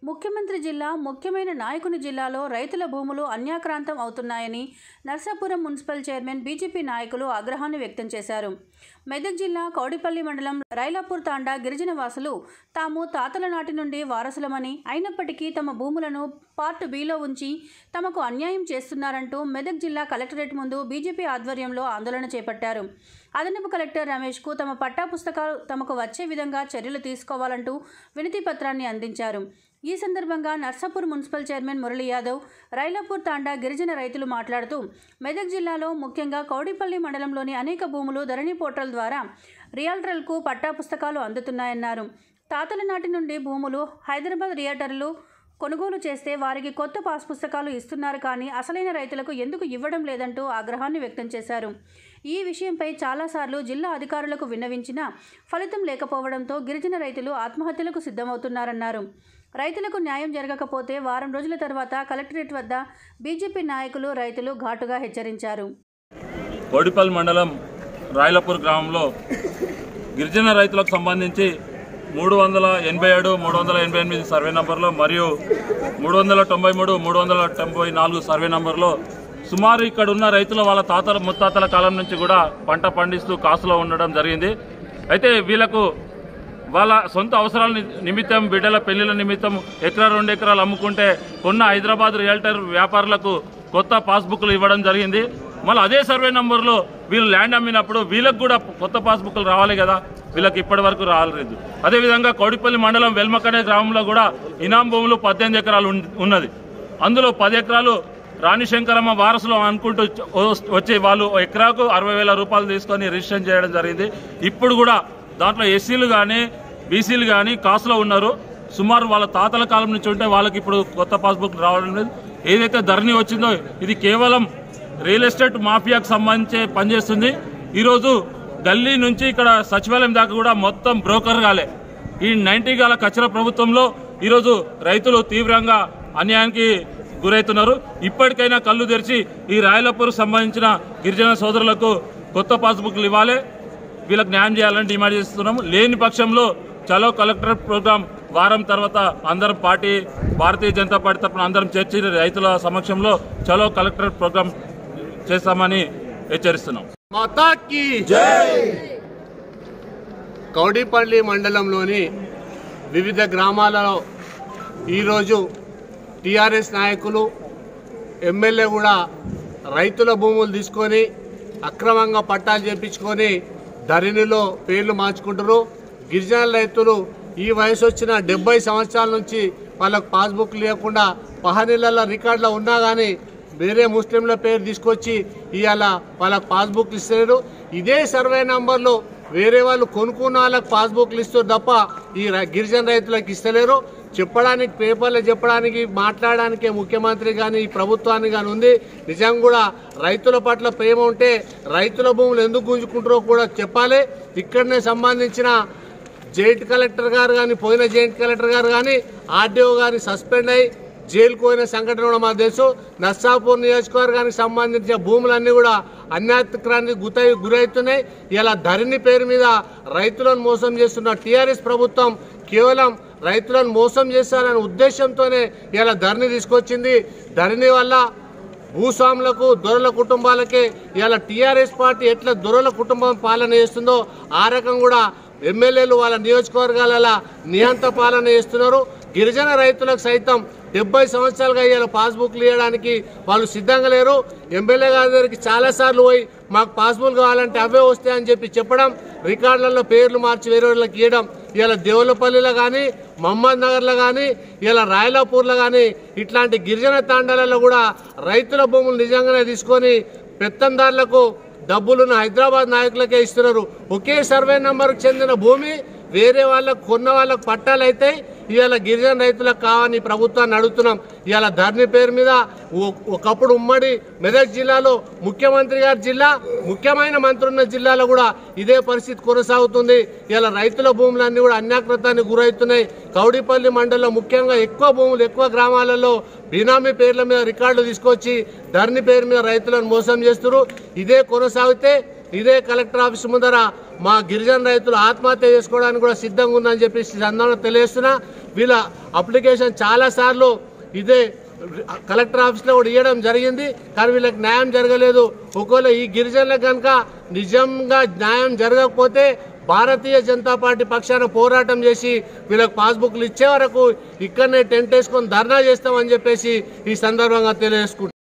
ముఖ్యమంత్రి జిల్లా ముఖ్యమైన నాయకుని జిల్లాలో రైతుల భూములు అన్యాక్రాంతం అవుతున్నాయని నర్సాపురం మున్సిపల్ చైర్మన్ బీజేపీ నాయకులు ఆగ్రహాన్ని వ్యక్తం చేశారు మెదక్ జిల్లా కౌడిపల్లి మండలం రైలాపూర్ తాండా గిరిజన వాసులు తాము తాతల నాటి నుండి వారసులమని అయినప్పటికీ తమ భూములను పార్ట్ బిలో ఉంచి తమకు అన్యాయం చేస్తున్నారంటూ మెదక్ జిల్లా కలెక్టరేట్ ముందు బీజేపీ ఆధ్వర్యంలో ఆందోళన చేపట్టారు అదనపు కలెక్టర్ రమేష్కు తమ పట్టా పుస్తకాలు తమకు వచ్చే విధంగా చర్యలు తీసుకోవాలంటూ వినతి పత్రాన్ని అందించారు ఈ సందర్భంగా నర్సాపూర్ మున్సిపల్ చైర్మన్ మురళీ యాదవ్ రైలాపూర్ తాండా గిరిజన రైతులు మాట్లాడుతూ మెదక్ జిల్లాలో ముఖ్యంగా కౌడిపల్లి మండలంలోని అనేక భూములు ధరణి పోర్టల్ ద్వారా రియాల్టర్లకు పట్టా పుస్తకాలు అందుతున్నాయన్నారు తాతల నాటి నుండి భూములు హైదరాబాద్ రియాటర్లు కొనుగోలు చేస్తే వారికి కొత్త పాస్ పుస్తకాలు ఇస్తున్నారు కానీ అసలైన రైతులకు ఎందుకు ఇవ్వడం లేదంటూ ఆగ్రహాన్ని వ్యక్తం చేశారు ఈ విషయంపై చాలాసార్లు జిల్లా అధికారులకు విన్నవించినా ఫలితం లేకపోవడంతో గిరిజన రైతులు ఆత్మహత్యలకు సిద్ధమవుతున్నారన్నారు రైతులకు న్యాయం జరగకపోతే వారం రోజుల తర్వాత కలెక్టరేట్ వద్ద బీజేపీ నాయకులు రైతులు ఘాటుగా హెచ్చరించారు కోడిపల్లి మండలం రాయలపూర్ గ్రామంలో గిరిజన రైతులకు సంబంధించి మూడు వందల ఎనభై ఏడు మూడు వందల ఎనభై ఎనిమిది సర్వే నంబర్లో మరియు మూడు వందల తొంభై మూడు మూడు వందల తొంభై నాలుగు సర్వే నంబర్లో సుమారు ఇక్కడ ఉన్న రైతులు వాళ్ళ తాతల ముత్తాతల కాలం నుంచి కూడా పంట పండిస్తూ కాసులో ఉండడం జరిగింది అయితే వీళ్ళకు వాళ్ళ సొంత అవసరాల ని- నిమిత్తం బిడ్డల పెళ్లిల నిమిత్తం ఎకరా రెండు ఎకరాలు అమ్ముకుంటే కొన్న హైదరాబాద్ రియల్టర్ వ్యాపారులకు కొత్త పాస్బుక్లు ఇవ్వడం జరిగింది మళ్ళీ అదే సర్వే నంబర్లో వీళ్ళు ల్యాండ్ అమ్మినప్పుడు వీళ్ళకి కూడా కొత్త పాస్బుక్లు రావాలి కదా వీళ్ళకి ఇప్పటి వరకు రాలేదు అదేవిధంగా కౌడిపల్లి మండలం వెల్మకనే గ్రామంలో కూడా ఇనాం భూములు పద్దెనిమిది ఎకరాలు ఉన్- ఉన్నది అందులో పది ఎకరాలు రాణి శంకరమ్మ వారసులు అనుకుంటూ వచ్చి- వచ్చి వాళ్ళు ఎకరాకు అరవై వేల రూపాయలు తీసుకొని రిజిస్ట్రేషన్ చేయడం జరిగింది ఇప్పుడు కూడా దాంట్లో ఎస్సీలు కానీ బీసీలు కానీ కాసులో ఉన్నారు సుమారు వాళ్ళ తాతల కాలం నుంచి ఉంటే వాళ్ళకి ఇప్పుడు కొత్త పాస్బుక్ రావడం లేదు ఏదైతే ధరణి వచ్చిందో ఇది కేవలం రియల్ ఎస్టేట్ మాఫియాకు సంబంధించి పనిచేస్తుంది ఈరోజు గల్లీ నుంచి ఇక్కడ సచివాలయం దాకా కూడా మొత్తం బ్రోకర్ గాలే ఈ నైన్టీ గాల కచ్చర ప్రభుత్వంలో ఈరోజు రైతులు తీవ్రంగా అన్యాయానికి గురవుతున్నారు ఇప్పటికైనా కళ్ళు తెరిచి ఈ రాయలపూర్ సంబంధించిన గిరిజన సోదరులకు కొత్త పాస్బుక్లు ఇవ్వాలి వీళ్ళకి న్యాయం చేయాలని డిమాండ్ చేస్తున్నాము లేని పక్షంలో చలో కలెక్టర్ ప్రోగ్రాం వారం తర్వాత అందరం పార్టీ భారతీయ జనతా పార్టీ తరఫున అందరం చర్చి రైతుల సమక్షంలో చలో కలెక్టర్ ప్రోగ్రాం చేస్తామని హెచ్చరిస్తున్నాం మాతా కీ జై కౌడిపల్లి మండలంలోని వివిధ గ్రామాలలో ఈరోజు టిఆర్ఎస్ నాయకులు ఎమ్మెల్యే కూడా రైతుల భూములు తీసుకొని అక్రమంగా పట్టాలు చేపించుకొని ధరణిలో పేర్లు మార్చుకుంటారు గిరిజన రైతులు ఈ వయసు వచ్చిన డెబ్బై సంవత్సరాల నుంచి వాళ్ళకు పాస్బుక్ లేకుండా పహనీళ్ళ రికార్డులో ఉన్నా కానీ వేరే ముస్లింల పేరు తీసుకొచ్చి ఇవాళ వాళ్ళకి పాస్బుక్లు ఇస్తారు ఇదే సర్వే నంబర్లో వేరే వాళ్ళు కొనుక్కున్న వాళ్ళకి పాస్బుక్లు ఇస్తారు తప్ప ఈ ర- గిరిజన రైతులకు ఇస్తలేరు చెప్పడానికి పేపర్లో చెప్పడానికి మాట్లాడడానికే ముఖ్యమంత్రి కానీ ఈ ప్రభుత్వాన్ని కానీ ఉంది నిజం కూడా రైతుల పట్ల ప్రేమ ఉంటే రైతుల భూములు ఎందుకు గుంజుకుంటారో కూడా చెప్పాలి ఇక్కడనే సంబంధించిన జాయింట్ కలెక్టర్ గారు కానీ పోయిన జాయింట్ కలెక్టర్ గారు కానీ ఆర్డీఓ గారిని సస్పెండ్ అయ్యి జైలుకు పోయిన సంఘటన కూడా మాకు తెలుసు నర్సాపూర్ నియోజకవర్గానికి సంబంధించిన భూములన్నీ కూడా అన్యాక్రానికి గుతై గురవుతున్నాయి ఇలా ధరణి పేరు మీద రైతులను మోసం చేస్తున్న టీఆర్ఎస్ ప్రభుత్వం కేవలం రైతులను మోసం చేస్తారనే ఉద్దేశంతోనే ఇలా ధరణి తీసుకొచ్చింది ధరణి వల్ల భూస్వాములకు దొరల కుటుంబాలకే ఇలా టీఆర్ఎస్ పార్టీ ఎట్లా దొరల కుటుంబం పాలన చేస్తుందో ఆ రకం కూడా ఎమ్మెల్యేలు వాళ్ళ నియోజకవర్గాల నియంత పాలన చేస్తున్నారు గిరిజన రైతులకు సైతం డెబ్బై సంవత్సరాలుగా ఇవాళ పాస్బుక్లు ఇవ్వడానికి వాళ్ళు సిద్ధంగా లేరు ఎమ్మెల్యే గారి దగ్గరికి చాలాసార్లు పోయి మాకు పాస్బుక్ కావాలంటే అవే వస్తాయని చెప్పి చెప్పడం రికార్డులలో పేర్లు మార్చి వేరే వాళ్ళకి ఇవ్వడం ఇలా దేవులపల్లిలో కానీ మహమ్మద్ నగర్లో కానీ ఇలా రాయలాపూర్లో కానీ ఇట్లాంటి గిరిజన తాండాలలో కూడా రైతుల భూములు నిజంగానే తీసుకొని పెత్తందారులకు డబ్బులను హైదరాబాద్ నాయకులకే ఇస్తున్నారు ఒకే సర్వే నంబర్కి చెందిన భూమి వేరే వాళ్ళకు కొన్న వాళ్ళకు పట్టాలు అయితే ఇవాళ గిరిజన రైతులకు కావని ప్రభుత్వాన్ని అడుగుతున్నాం ఇవాళ ధరణి పేరు మీద ఒ- ఒకప్పుడు ఉమ్మడి మెదక్ జిల్లాలో ముఖ్యమంత్రి గారి జిల్లా ముఖ్యమైన మంత్రి ఉన్న జిల్లాలో కూడా ఇదే పరిస్థితి కొనసాగుతుంది ఇలా రైతుల భూములన్నీ కూడా అన్యాకృతానికి గురవుతున్నాయి కౌడిపల్లి మండలంలో ముఖ్యంగా ఎక్కువ భూములు ఎక్కువ గ్రామాలలో బినామీ పేర్ల మీద రికార్డులు తీసుకొచ్చి ధరణి పేరు మీద రైతులను మోసం చేస్తున్నారు ఇదే కొనసాగితే ఇదే కలెక్టర్ ఆఫీస్ ముందర మా గిరిజన రైతులు ఆత్మహత్య చేసుకోవడానికి కూడా సిద్ధంగా ఉందని చెప్పి సందర్భంగా తెలియజేస్తున్నా వీళ్ళ అప్లికేషన్ చాలాసార్లు ఇదే కలెక్టర్ ఆఫీస్లో కూడా ఇవ్వడం జరిగింది కానీ వీళ్ళకి న్యాయం జరగలేదు ఒకవేళ ఈ గిరిజనులకు కనుక నిజంగా న్యాయం జరగకపోతే భారతీయ జనతా పార్టీ పక్షాన పోరాటం చేసి వీళ్ళకి పాస్బుక్లు ఇచ్చే వరకు ఇక్కడనే టెంట్ వేసుకొని ధర్నా చేస్తామని చెప్పేసి ఈ సందర్భంగా తెలియజేసుకుంటాం